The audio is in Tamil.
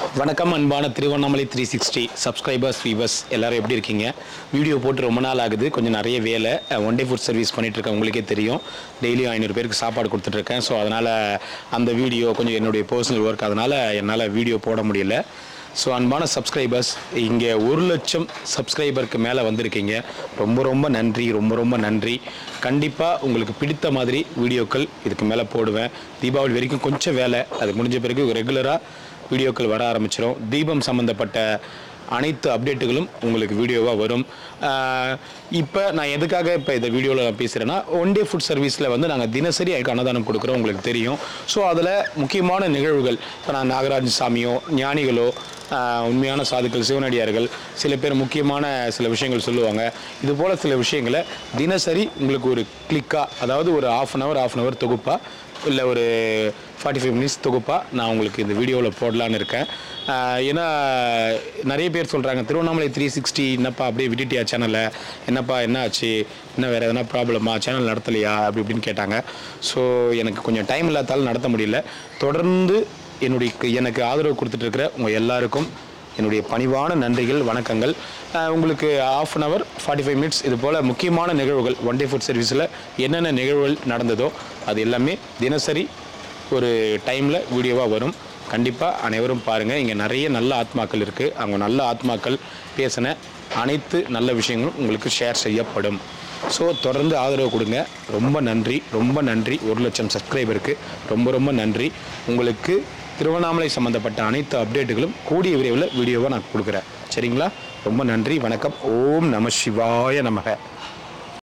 வணக்கம் அன்பான Tiruvannamalai three sixty subscribers viewers எல்லாரும் எப்படி இருக்கீங்க வீடியோ போட்டு ரொம்ப நாள் ஆகுது கொஞ்சம் நிறைய வேலை ஒன் டே ஃபுட் சர்வீஸ் பண்ணிட்டு இருக்கேன் உங்களுக்கே தெரியும் டெய்லியும் ஐநூறு பேருக்கு சாப்பாடு கொடுத்துட்ருக்கேன் ஸோ அதனால் அந்த வீடியோ கொஞ்சம் என்னுடைய பர்சனல் ஒர்க் அதனால் என்னால் வீடியோ போட முடியல ஸோ அன்பான சப்ஸ்கிரைபர்ஸ் இங்கே ஒரு லட்சம் சப்ஸ்கிரைபருக்கு மேலே வந்திருக்கீங்க ரொம்ப ரொம்ப நன்றி ரொம்ப ரொம்ப நன்றி கண்டிப்பாக உங்களுக்கு பிடித்த மாதிரி வீடியோக்கள் இதுக்கு மேலே போடுவேன் தீபாவளி வரைக்கும் கொஞ்சம் வேலை அது முடிஞ்ச பிறகு ரெகுலராக வீடியோக்கள் வர ஆரம்பிச்சிடும் தீபம் சம்மந்தப்பட்ட அனைத்து அப்டேட்டுகளும் உங்களுக்கு வீடியோவாக வரும் இப்போ நான் எதுக்காக இப்போ இந்த வீடியோவில் நான் பேசுகிறேன்னா ஒன் டே ஃபுட் சர்வீஸில் வந்து நாங்கள் தினசரி அதுக்கு அன்னதானம் கொடுக்குறோம் உங்களுக்கு தெரியும் ஸோ அதில் முக்கியமான நிகழ்வுகள் இப்போ நான் நாகராஜ சாமியோ ஞானிகளோ ஆஹ், உண்மையான சாதுக்கள் சிவனடியார்கள் சில பேர் முக்கியமான சில விஷயங்கள் சொல்லுவாங்க இது போல் சில விஷயங்களை தினசரி உங்களுக்கு ஒரு கிளிக்காக அதாவது ஒரு half an hour half an hour தொகுப்பாக இல்லை ஒரு ஃபார்ட்டி ஃபைவ் மினிட்ஸ் தொகுப்பாக நான் உங்களுக்கு இந்த வீடியோவில் போடலான்னு இருக்கேன் ஆஹ் ஏன்னா நிறைய பேர் சொல்கிறாங்க திருவண்ணாமலை த்ரீ சிக்ஸ்டி என்னப்பா அப்படியே விட்டுட்டியா சேனலை என்னப்பா என்ன ஆச்சு என்ன வேறு எதனா ப்ராப்ளமா சேனல் நடத்தலையா அப்படி இப்படின்னு கேட்டாங்க ஸோ எனக்கு கொஞ்சம் டைம் இல்லாதாலும் நடத்த முடியல தொடர்ந்து என்னுடைய எனக்கு ஆதரவு கொடுத்துட்டு இருக்கிற உங்கள் எல்லாருக்கும் என்னுடைய பணிவான நன்றிகள் வணக்கங்கள் அஹ் உங்களுக்கு half an hour forty five minutes இது போல் முக்கியமான நிகழ்வுகள் ஒன் டே ஃபுட் சர்வீஸில் என்னென்ன நிகழ்வுகள் நடந்ததோ அது எல்லாமே தினசரி ஒரு டைமில் வீடியோவாக வரும் கண்டிப்பாக அனைவரும் பாருங்கள் இங்கே நிறைய நல்ல ஆத்மாக்கள் இருக்குது அவங்க நல்ல ஆத்மாக்கள் பேசின அனைத்து நல்ல விஷயங்களும் உங்களுக்கு ஷேர் செய்யப்படும் ஸோ தொடர்ந்து ஆதரவு கொடுங்க ரொம்ப நன்றி ரொம்ப நன்றி ஒரு லட்சம் சப்ஸ்கிரைபருக்கு ரொம்ப ரொம்ப நன்றி உங்களுக்கு திருவண்ணாமலை சம்மந்தப்பட்ட அனைத்து அப்டேட்டுகளும் கூடிய விரைவில் வீடியோவாக நான் கொடுக்குறேன் சரிங்களா ரொம்ப நன்றி வணக்கம் ஓம் நம சிவாய நமக